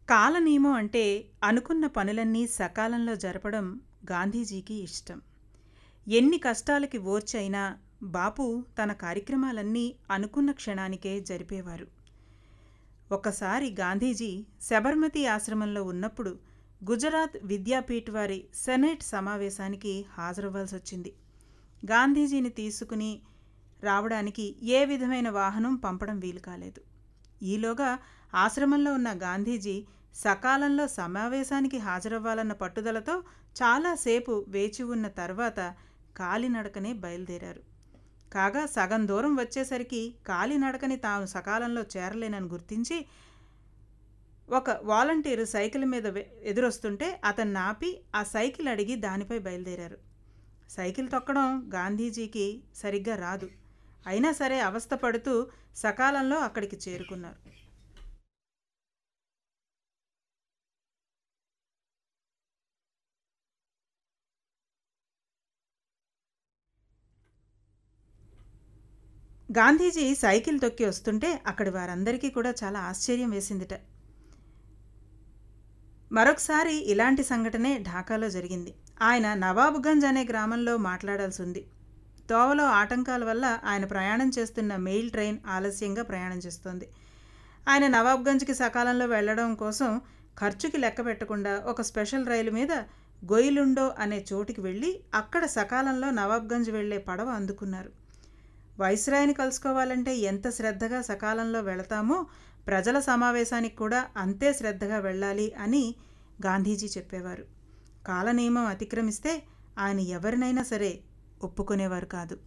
కాలనియమం అంటే అనుకున్న పనులన్నీ సకాలంలో జరపడం గాంధీజీకి ఇష్టం ఎన్ని కష్టాలకి ఓర్చైనా బాపు తన కార్యక్రమాలన్నీ అనుకున్న క్షణానికే జరిపేవారు ఒకసారి గాంధీజీ శబర్మతి ఆశ్రమంలో ఉన్నప్పుడు గుజరాత్ విద్యాపీఠ్ వారి సెనేట్ సమావేశానికి హాజరవ్వాల్సి వచ్చింది గాంధీజీని తీసుకుని రావడానికి ఏ విధమైన వాహనం పంపడం వీలు కాలేదు ఈలోగా ఆశ్రమంలో ఉన్న గాంధీజీ సకాలంలో సమావేశానికి హాజరవ్వాలన్న పట్టుదలతో చాలాసేపు వేచి ఉన్న తర్వాత కాలినడకనే బయలుదేరారు కాగా సగం దూరం వచ్చేసరికి కాలినడకని తాను సకాలంలో చేరలేనని గుర్తించి ఒక వాలంటీరు సైకిల్ మీద వె- ఎదురొస్తుంటే అతన్ని నాపి ఆ సైకిల్ అడిగి దానిపై బయలుదేరారు సైకిల్ తొక్కడం గాంధీజీకి సరిగ్గా రాదు అయినా సరే అవస్థ పడుతూ సకాలంలో అక్కడికి చేరుకున్నారు గాంధీజీ సైకిల్ తొక్కి వస్తుంటే అక్కడి వారందరికీ కూడా చాలా ఆశ్చర్యం వేసిందిట మరొకసారి ఇలాంటి సంఘటనే ఢాకాలో జరిగింది ఆయన నవాబుగంజ్ అనే గ్రామంలో మాట్లాడాల్సి ఉంది తోవలో ఆటంకాల వల్ల ఆయన ప్రయాణం చేస్తున్న మెయిల్ ట్రైన్ ఆలస్యంగా ప్రయాణం చేస్తోంది ఆయన నవాబ్గంజ్కి సకాలంలో వెళ్ళడం కోసం ఖర్చుకి లెక్క పెట్టకుండా ఒక స్పెషల్ రైలు మీద గొయిలుండో అనే చోటికి వెళ్ళి అక్కడ సకాలంలో నవాబ్గంజ్ వెళ్ళే పడవ అందుకున్నారు వైస్రాయ్ని కలుసుకోవాలంటే ఎంత శ్రద్ధగా సకాలంలో వెళతామో ప్రజల సమావేశానికి కూడా అంతే శ్రద్ధగా వెళ్ళాలి అని గాంధీజీ చెప్పేవారు కాలనియమం అతిక్రమిస్తే ఆయన ఎవరినైనా సరే ఒప్పుకునేవారు కాదు